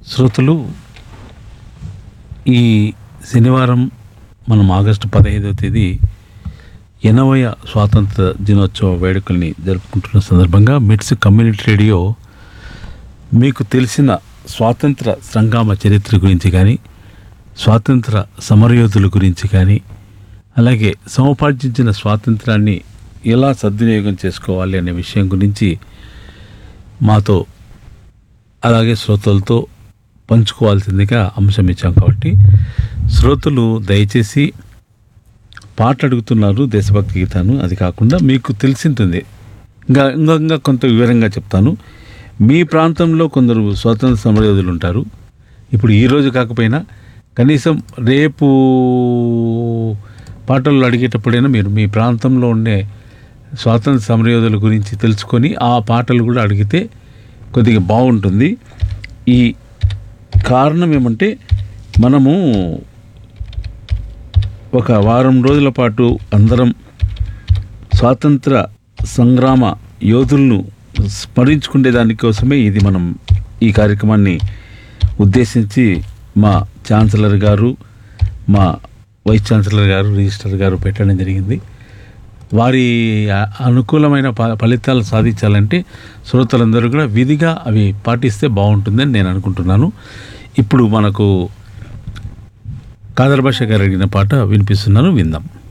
శ్రోతలు ఈ శనివారం మనం ఆగస్టు పదహైదవ తేదీ ఎనభై స్వాతంత్ర దినోత్సవ వేడుకల్ని జరుపుకుంటున్న సందర్భంగా మిట్స్ కమ్యూనిటీ రేడియో మీకు తెలిసిన స్వాతంత్ర సంగ్రామ చరిత్ర గురించి కానీ స్వాతంత్ర సమరయోధుల గురించి కానీ అలాగే సముపార్జించిన స్వాతంత్రాన్ని ఎలా సద్వినియోగం చేసుకోవాలి అనే విషయం గురించి మాతో అలాగే శ్రోతలతో పంచుకోవాల్సిందిగా అంశం ఇచ్చాం కాబట్టి శ్రోతలు దయచేసి పాట అడుగుతున్నారు దేశభక్తి గీతాను అది కాకుండా మీకు తెలిసింటుంది ఇంకా ఇంకా ఇంకా కొంత వివరంగా చెప్తాను మీ ప్రాంతంలో కొందరు స్వాతంత్ర సమరయోధులు ఉంటారు ఇప్పుడు ఈ రోజు కాకపోయినా కనీసం రేపు పాటలు అడిగేటప్పుడైనా మీరు మీ ప్రాంతంలో ఉండే స్వాతంత్ర సమరయోధుల గురించి తెలుసుకొని ఆ పాటలు కూడా అడిగితే కొద్దిగా బాగుంటుంది ఈ కారణం ఏమంటే మనము ఒక వారం రోజుల పాటు అందరం స్వాతంత్ర సంగ్రామ యోధులను స్మరించుకునే దానికోసమే ఇది మనం ఈ కార్యక్రమాన్ని ఉద్దేశించి మా ఛాన్సలర్ గారు మా వైస్ ఛాన్సలర్ గారు రిజిస్టర్ గారు పెట్టడం జరిగింది వారి ఆ- అనుకూలమైన ఫ- ఫలితాలు సాధించాలంటే శ్రోతలందరూ కూడా విధిగా అవి పాటిస్తే బాగుంటుందని నేను అనుకుంటున్నాను ఇప్పుడు మనకు కాదర్ భాష గారు అడిగిన పాట వినిపిస్తున్నాను విందాం